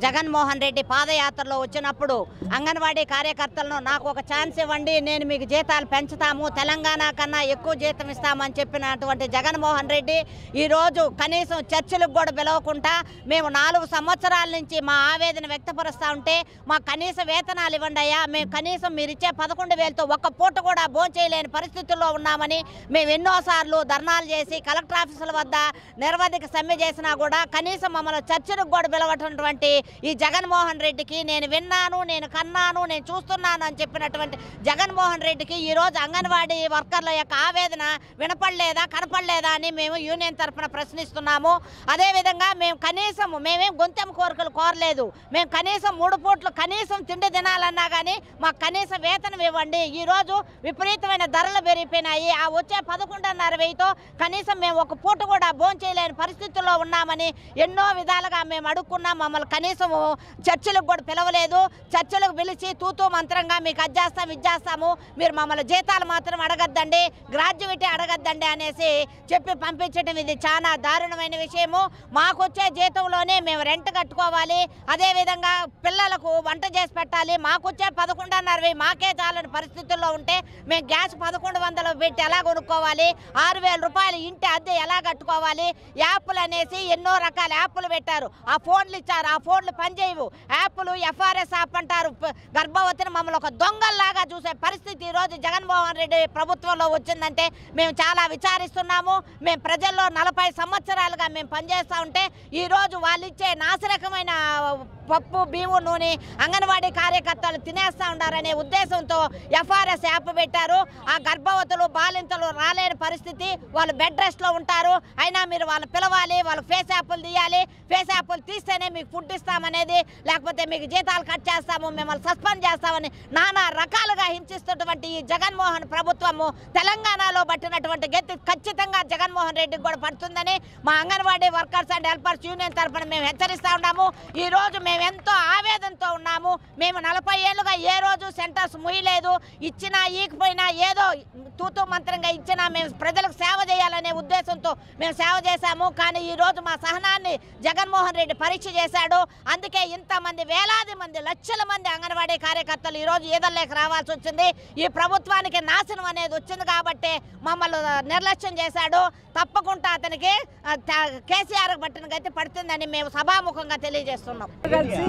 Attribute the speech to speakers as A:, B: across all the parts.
A: జగన్మోహన్ రెడ్డి పాదయాత్రలో వచ్చినప్పుడు అంగన్వాడీ కార్యకర్తలను నాకు ఒక ఛాన్స్ ఇవ్వండి నేను మీకు జీతాలు పెంచుతాము తెలంగాణ కన్నా ఎక్కువ జీతం ఇస్తామని చెప్పినటువంటి జగన్మోహన్ రెడ్డి ఈరోజు కనీసం చర్చలకు కూడా పిలవకుండా మేము నాలుగు సంవత్సరాల నుంచి మా ఆవేదన వ్యక్తపరుస్తూ ఉంటే మా కనీస వేతనాలు ఇవ్వండి అయ్యా మేము కనీసం మీరు ఇచ్చే పదకొండు వేలతో ఒక్క పూట కూడా భోంచేయలేని పరిస్థితుల్లో ఉన్నామని మేము ఎన్నోసార్లు ధర్నాలు చేసి కలెక్టర్ ఆఫీసుల వద్ద నిరవధిక సమ్మె చేసినా కూడా కనీసం మమ్మల్ని చర్చలకు కూడా పిలవటువంటి ఈ జగన్మోహన్ రెడ్డికి నేను విన్నాను నేను కన్నాను నేను చూస్తున్నాను అని చెప్పినటువంటి జగన్మోహన్ రెడ్డికి ఈరోజు అంగన్వాడీ వర్కర్ల యొక్క ఆవేదన వినపడలేదా కనపడలేదా అని మేము యూనియన్ తరఫున ప్రశ్నిస్తున్నాము అదేవిధంగా మేము కనీసం మేమేం గొంతెం కోరికలు కోరలేదు మేము కనీసం మూడు పూట్లు కనీసం తిండి తినాలన్నా కానీ మాకు కనీస వేతనం ఇవ్వండి ఈరోజు విపరీతమైన ధరలు పెరిగిపోయినాయి ఆ వచ్చే పదకొండున్నర వెయ్యితో కనీసం మేము ఒక పూట కూడా భోంచేయలేని పరిస్థితుల్లో ఉన్నామని ఎన్నో విధాలుగా మేము అడుక్కున్నాం మమ్మల్ని కనీసం చర్చలకు కూడా పిలవలేదు చర్చలకు పిలిచి తూతూ మంత్రంగా మీకు అది చేస్తాం ఇది చేస్తాము మీరు మమ్మల్ని జీతాలు మాత్రం అడగద్దండి గ్రాడ్యుయేటీ అడగద్దండి అనేసి చెప్పి పంపించడం ఇది చాలా దారుణమైన విషయము మాకు వచ్చే జీతంలోనే మేము రెంట్ కట్టుకోవాలి అదేవిధంగా పిల్లలకు వంట చేసి పెట్టాలి మాకు వచ్చే పదకొండున్నర వెయ్యి మాకే చాలని పరిస్థితుల్లో ఉంటే మేము గ్యాస్ పదకొండు వందలు పెట్టి ఎలా కొనుక్కోవాలి ఆరు వేల రూపాయలు ఇంటి అద్దె ఎలా కట్టుకోవాలి యాప్లు అనేసి ఎన్నో రకాల యాప్లు పెట్టారు ఆ ఫోన్లు ఇచ్చారు ఆ ఫోన్లు పనిచేయవు యాప్లు ఎఫ్ఆర్ఎస్ యాప్ అంటారు ప- గర్భవతిని మమ్మల్ని ఒక దొంగల్లాగా చూసే పరిస్థితి ఈరోజు జగన్మోహన్ రెడ్డి ప్రభుత్వంలో వచ్చిందంటే మేము చాలా విచారిస్తున్నాము మేము ప్రజల్లో నలభై సంవత్సరాలుగా మేము పనిచేస్తూ ఉంటే ఈరోజు వాళ్ళు ఇచ్చే నాసిరకమైన పప్పు బియ్యం నూనె అంగన్వాడీ కార్యకర్తలు తినేస్తూ ఉండారనే ఉద్దేశంతో ఎఫ్ఆర్ఎస్ యాప్ పెట్టారు ఆ గర్భవతులు బాలింతలు రాలేని పరిస్థితి వాళ్ళు బెడ్ రెస్ట్లో ఉంటారు అయినా మీరు వాళ్ళు పిలవాలి వాళ్ళు ఫేస్ యాప్లు తీయాలి ఫేస్ యాప్లు తీస్తేనే మీకు ఫుడ్ ఇస్తామనేది లేకపోతే మీకు జీతాలు కట్ చేస్తాము మిమ్మల్ని సస్పెండ్ చేస్తామని నానా రకాలుగా హింసిస్తున్నటువంటి ఈ జగన్మోహన్ ప్రభుత్వము తెలంగాణలో పట్టినటువంటి గెత్తి ఖచ్చితంగా జగన్మోహన్ రెడ్డికి కూడా పడుతుందని మా anganwadi workers and helpers union తరఫున మేము హెచ్చరిస్తూ ఉన్నాము ఈ రోజు మేము ఎంతో ఆవేదనతో ఉన్నాము మేము నలభై ఏళ్ళుగా ఏ రోజు సెంటర్స్ ముయ్యలేదు ఇచ్చినా ఈకపోయినా ఏదో తూతూ మంత్రంగా ఇచ్చినా మేము ప్రజలకు సేవ చేయాలనే ఉద్దేశంతో మేము సేవ చేశాము కానీ ఈ రోజు మా సహనాన్ని జగన్మోహన్ రెడ్డి పరీక్ష చేశాడు అందుకే ఇంతమంది వేలాది మంది లక్షల మంది అంగన్వాడీ కార్యకర్తలు ఈ రోజు ఈదల్లోకి రావాల్సి వచ్చింది ఈ ప్రభుత్వానికి నాశనం అనేది వచ్చింది కాబట్టి మమ్మల్ని నిర్లక్ష్యం చేశాడు తప్పకుండా అతనికి ఆ, త- కేసీఆర్ పట్టిన గతి పడుతుందని మేము సభాముఖంగా తెలియజేస్తున్నాం
B: కలిసి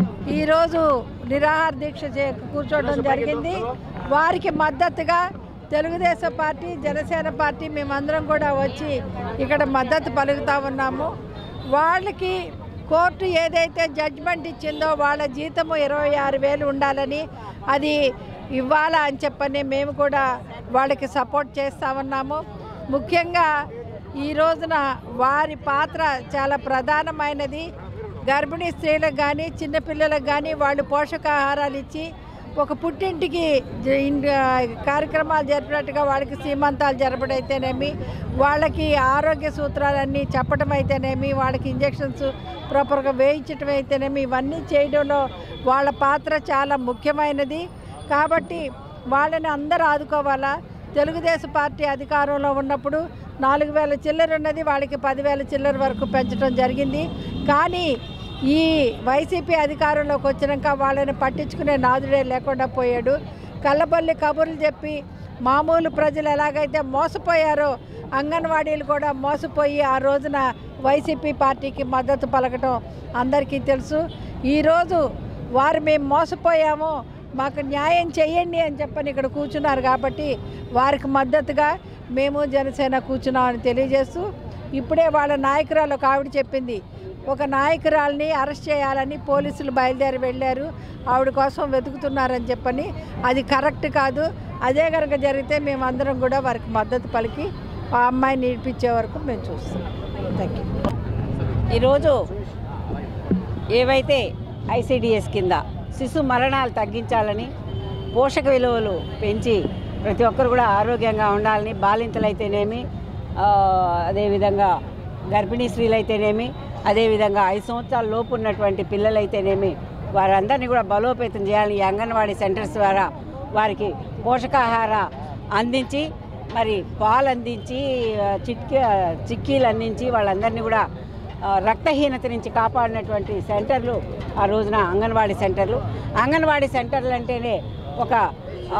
B: ఈరోజు నిరాహార దీక్ష చే కూర్చోవడం జరిగింది వారికి మద్దతుగా తెలుగుదేశం పార్టీ జనసేన పార్టీ మేమందరం కూడా వచ్చి ఇక్కడ మద్దతు పలుకుతా ఉన్నాము వాళ్ళకి కోర్టు ఏదైతే జడ్జ్మెంట్ ఇచ్చిందో వాళ్ళ జీతము ఇరవై ఆరు వేలు ఉండాలని అది ఇవ్వాలా అని చెప్పని మేము కూడా వాళ్ళకి సపోర్ట్ చేస్తా ఉన్నాము ముఖ్యంగా ఈ రోజున వారి పాత్ర చాలా ప్రధానమైనది గర్భిణీ స్త్రీలకు కానీ చిన్నపిల్లలకు కానీ వాళ్ళు పోషకాహారాలు ఇచ్చి ఒక పుట్టింటికి జ- ఇన్- కార్యక్రమాలు జరిపినట్టుగా వాళ్ళకి సీమంతాలు జరపడైతేనేమి వాళ్ళకి ఆరోగ్య సూత్రాలన్నీ చెప్పడం అయితేనేమి వాళ్ళకి ఇంజెక్షన్స్ ప్రాపర్గా వేయించడం అయితేనేమి ఇవన్నీ చేయడంలో వాళ్ళ పాత్ర చాలా ముఖ్యమైనది కాబట్టి వాళ్ళని అందరూ ఆదుకోవాలా తెలుగుదేశం పార్టీ అధికారంలో ఉన్నప్పుడు నాలుగు వేల చిల్లర ఉన్నది వాళ్ళకి పదివేల చిల్లర వరకు పెంచడం జరిగింది కానీ ఈ వైసీపీ అధికారంలోకి వచ్చినాక వాళ్ళని పట్టించుకునే నాదుడే లేకుండా పోయాడు కళ్ళబల్లి కబుర్లు చెప్పి మామూలు ప్రజలు ఎలాగైతే మోసపోయారో అంగన్వాడీలు కూడా మోసపోయి ఆ రోజున వైసీపీ పార్టీకి మద్దతు పలకటం అందరికీ తెలుసు ఈరోజు వారు మేము మోసపోయాము మాకు న్యాయం చేయండి అని చెప్పని ఇక్కడ కూర్చున్నారు కాబట్టి వారికి మద్దతుగా మేము జనసేన కూర్చున్నామని తెలియజేస్తూ ఇప్పుడే వాళ్ళ నాయకురాలు ఒక ఆవిడ చెప్పింది ఒక నాయకురాల్ని అరెస్ట్ చేయాలని పోలీసులు బయలుదేరి వెళ్ళారు ఆవిడ కోసం వెతుకుతున్నారని చెప్పని అది కరెక్ట్ కాదు అదే కనుక జరిగితే మేమందరం కూడా వారికి మద్దతు పలికి ఆ అమ్మాయిని ఇడిపించే వరకు మేము చూస్తాం థ్యాంక్ యూ
C: ఈరోజు ఏవైతే ఐసిడిఎస్ కింద శిశు మరణాలు తగ్గించాలని పోషక విలువలు పెంచి ప్రతి ఒక్కరు కూడా ఆరోగ్యంగా ఉండాలని బాలింతలైతేనేమి ఆ, అదేవిధంగా గర్భిణీ స్త్రీలైతేనేమి అదేవిధంగా ఐదు సంవత్సరాల లోపు ఉన్నటువంటి పిల్లలైతేనేమి వారందరినీ కూడా బలోపేతం చేయాలని ఈ అంగన్వాడీ సెంటర్స్ ద్వారా వారికి పోషకాహార అందించి మరి పాలు అందించి ఆ, చిట్కీ చిక్కీలు అందించి వాళ్ళందరినీ కూడా ఆ, రక్తహీనత నుంచి కాపాడినటువంటి సెంటర్లు ఆ రోజున అంగన్వాడీ సెంటర్లు అంగన్వాడీ సెంటర్లు అంటేనే ఒక ఆ,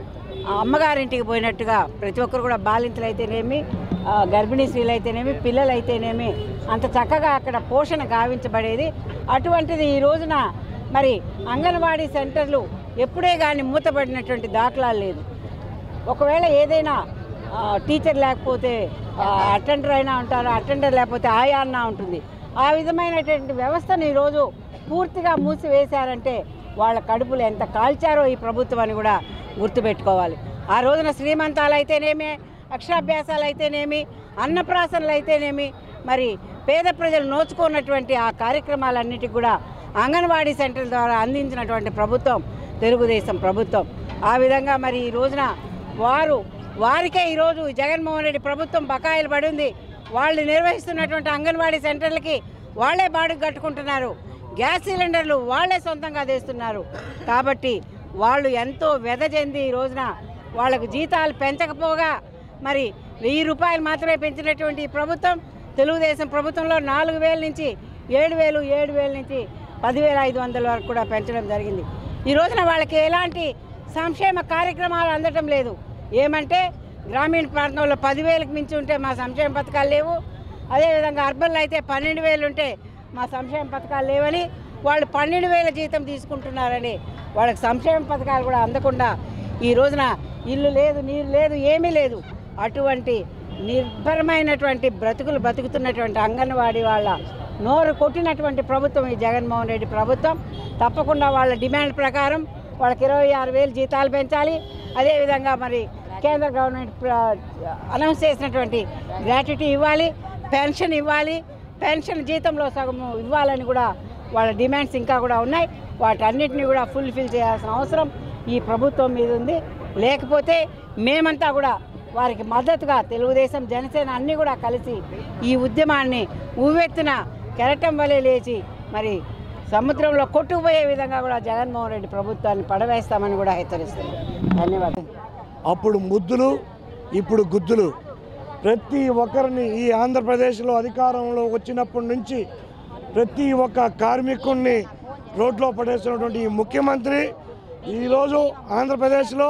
C: ఆ అమ్మగారింటికి పోయినట్టుగా ప్రతి ఒక్కరు కూడా బాలింతలు అయితేనేమి ఆ, గర్భిణీ స్త్రీలు అయితేనేమి పిల్లలు అయితేనేమి అంత చక్కగా అక్కడ పోషణ గావించబడేది అటువంటిది ఈ రోజున మరి అంగన్వాడీ సెంటర్లు ఎప్పుడే కానీ మూతపడినటువంటి దాఖలాలు లేదు ఒకవేళ ఏదైనా ఆ, టీచర్ లేకపోతే ఆ, అటెండర్ అయినా ఉంటారు అటెండర్ లేకపోతే ఆయా అన్న ఉంటుంది ఆ విధమైనటువంటి వ్యవస్థను ఈరోజు పూర్తిగా మూసివేశారంటే వాళ్ళ కడుపులు ఎంత కాల్చారో ఈ ప్రభుత్వం అని కూడా గుర్తుపెట్టుకోవాలి ఆ రోజున శ్రీమంతాలు అయితేనేమి అక్షరాభ్యాసాలు అయితేనేమి అన్నప్రాసనలు అయితేనేమి మరి పేద ప్రజలు నోచుకున్నటువంటి ఆ కార్యక్రమాలన్నిటికీ కూడా అంగన్వాడీ సెంటర్ ద్వారా అందించినటువంటి ప్రభుత్వం తెలుగుదేశం ప్రభుత్వం ఆ విధంగా మరి ఈ రోజున వారు వారికే ఈరోజు జగన్మోహన్ రెడ్డి ప్రభుత్వం బకాయిలు పడింది వాళ్ళు నిర్వహిస్తున్నటువంటి అంగన్వాడీ సెంటర్లకి వాళ్ళే బాడుగు కట్టుకుంటున్నారు గ్యాస్ సిలిండర్లు వాళ్ళే సొంతంగా తెస్తున్నారు కాబట్టి వాళ్ళు ఎంతో వ్యధ చెంది ఈ రోజున వాళ్ళకు జీతాలు పెంచకపోగా మరి వెయ్యి రూపాయలు మాత్రమే పెంచినటువంటి ఈ ప్రభుత్వం తెలుగుదేశం ప్రభుత్వంలో నాలుగు వేల నుంచి ఏడు వేలు ఏడు వేల నుంచి పదివేల ఐదు వందల వరకు కూడా పెంచడం జరిగింది ఈ రోజున వాళ్ళకి ఎలాంటి సంక్షేమ కార్యక్రమాలు అందటం లేదు ఏమంటే గ్రామీణ ప్రాంతంలో పదివేలకు మించి ఉంటే మా సంక్షేమ పథకాలు లేవు అదేవిధంగా అర్బన్లో అయితే పన్నెండు వేలు ఉంటే మా సంక్షేమ పథకాలు లేవని వాళ్ళు పన్నెండు వేల జీతం తీసుకుంటున్నారని వాళ్ళకి సంక్షేమ పథకాలు కూడా అందకుండా ఈ రోజున ఇల్లు లేదు నీరు లేదు ఏమీ లేదు అటువంటి నిర్భరమైనటువంటి బ్రతుకులు బతుకుతున్నటువంటి అంగన్వాడీ వాళ్ళ నోరు కొట్టినటువంటి ప్రభుత్వం ఈ జగన్మోహన్ రెడ్డి ప్రభుత్వం తప్పకుండా వాళ్ళ డిమాండ్ ప్రకారం వాళ్ళకి ఇరవై ఆరు వేలు జీతాలు పెంచాలి అదేవిధంగా మరి కేంద్ర గవర్నమెంట్ ప్ర- అనౌన్స్ చేసినటువంటి గ్రాట్యుటీ ఇవ్వాలి పెన్షన్ ఇవ్వాలి పెన్షన్ జీతంలో సగం ఇవ్వాలని కూడా వాళ్ళ డిమాండ్స్ ఇంకా కూడా ఉన్నాయి వాటన్నిటిని కూడా ఫుల్ఫిల్ చేయాల్సిన అవసరం ఈ ప్రభుత్వం మీద ఉంది లేకపోతే మేమంతా కూడా వారికి మద్దతుగా తెలుగుదేశం జనసేన అన్నీ కూడా కలిసి ఈ ఉద్యమాన్ని ఉవ్వెత్తున కెరటం వలె లేచి మరి సముద్రంలో కొట్టుకుపోయే విధంగా కూడా జగన్మోహన్ రెడ్డి ప్రభుత్వాన్ని పడవేస్తామని కూడా హెచ్చరిస్తున్నాం ధన్యవాదాలు
D: అప్పుడు ముద్దులు ఇప్పుడు గుద్దులు ప్రతి ఒక్కరిని ఈ ఆంధ్రప్రదేశ్లో అధికారంలో వచ్చినప్పటి నుంచి ప్రతి ఒక్క కార్మికుడిని రోడ్లో పడేస్తున్నటువంటి ఈ ముఖ్యమంత్రి ఈరోజు ఆంధ్రప్రదేశ్లో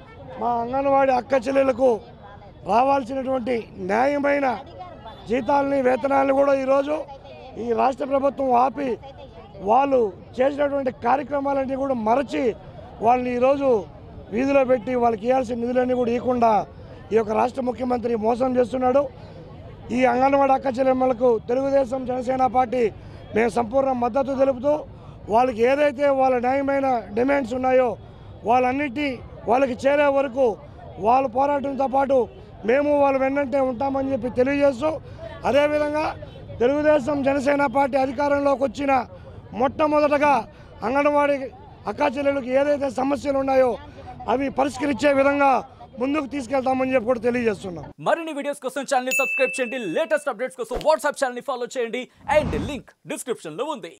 D: మా అంగన్వాడీ అక్క చెల్లెలకు రావాల్సినటువంటి న్యాయమైన జీతాలని వేతనాలను కూడా ఈరోజు ఈ రాష్ట్ర ప్రభుత్వం ఆపి వాళ్ళు చేసినటువంటి కార్యక్రమాలన్నీ కూడా మరచి వాళ్ళని ఈరోజు వీధిలో పెట్టి వాళ్ళకి ఇవ్వాల్సిన నిధులన్నీ కూడా ఇవ్వకుండా ఈ యొక్క రాష్ట్ర ముఖ్యమంత్రి మోసం చేస్తున్నాడు ఈ అంగన్వాడీ అక్క చెల్లెమ్మలకు తెలుగుదేశం జనసేన పార్టీ మేము సంపూర్ణ మద్దతు తెలుపుతూ వాళ్ళకి ఏదైతే వాళ్ళ న్యాయమైన డిమాండ్స్ ఉన్నాయో వాళ్ళన్నిటి వాళ్ళకి చేరే వరకు వాళ్ళ పోరాటంతో పాటు మేము వాళ్ళ వెన్నంటే ఉంటామని చెప్పి తెలియజేస్తూ అదేవిధంగా తెలుగుదేశం జనసేన పార్టీ అధికారంలోకి వచ్చిన మొట్టమొదటగా అంగన్వాడీ అక్కా చెల్లెలకు ఏదైతే సమస్యలు ఉన్నాయో అవి పరిష్కరించే విధంగా ముందుకు తీసుకెళ్తామని చెప్పి కూడా తెలియజేస్తున్నాం
E: మరిన్ని వీడియోస్ కోసం ఛానల్ ని సబ్స్క్రైబ్ చేయండి లేటెస్ట్ అప్డేట్స్ కోసం వాట్సాప్ ఛానల్ ని ఫాలో చేయండి అండ్ లింక్ డిస్క్రిప్షన్ లో ఉంది